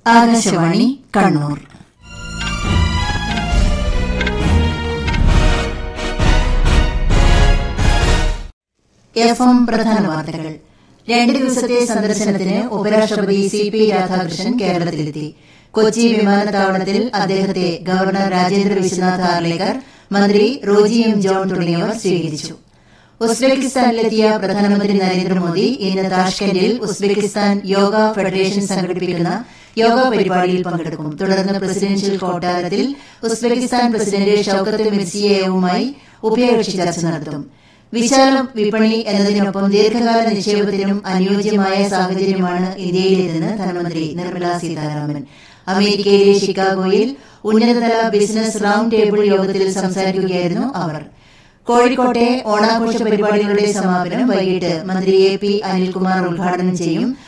Akashvani Kannur F M പ്രധാന വാർത്തകൾ രണ്ട് ദിവസത്തെ സന്ദർശനത്തിന് ഉപരാഷ്ട്രപതി സി പി രാധാകൃഷ്ണൻ കേരളത്തിലെത്തി കൊച്ചി വിമാനത്താവളത്തിൽ അദ്ദേഹത്തെ ഗവർണർ രാജേന്ദ്ര വിശ്വനാഥ് ആർലേക്കർ മന്ത്രി റോജി എം ജോൺ തുടങ്ങിയവർ സ്വീകരിച്ചു ഉസ്ബെക്കിസ്ഥാനിലെത്തിയ പ്രധാനമന്ത്രി നരേന്ദ്രമോദി ഇന്ന് താഷ്കന്റിൽ ഉസ്ബെക്കിസ്ഥാൻ യോഗ ഫെഡറേഷൻ സംഘടിപ്പിക്കുന്ന യോഗ പരിപാടിയിൽ പങ്കെടുക്കും തുടർന്ന് പ്രസിഡൻഷ്യൽ കൊട്ടാരത്തിൽ ഉസ്ബെക്കിസ്ഥാൻ പ്രസിഡന്റ് ഷൌക്കത്ത് മിർസിയേവുമായി ഉഭയകക്ഷി ചർച്ച നടത്തും വിശാല വിപണി എന്നതിനൊപ്പം ദീർഘകാല നിക്ഷേപത്തിനും അനുയോജ്യമായ സാഹചര്യമാണ് ഇന്ത്യയിലേതെന്ന് ധനമന്ത്രി നിർമ്മല സീതാരാമൻ അമേരിക്കയിലെ ഷിക്കാഗോയിൽ ഉന്നതതല ബിസിനസ് റൌണ്ട് ടേബിൾ യോഗത്തിൽ സംസാരിക്കുകയായിരുന്നു അവർ കോഴിക്കോട്ടെ ഓണാഘോഷ പരിപാടികളുടെ സമാപനം വൈകിട്ട് മന്ത്രി എ പി അനിൽകുമാർ ഉദ്ഘാടനം ചെയ്യും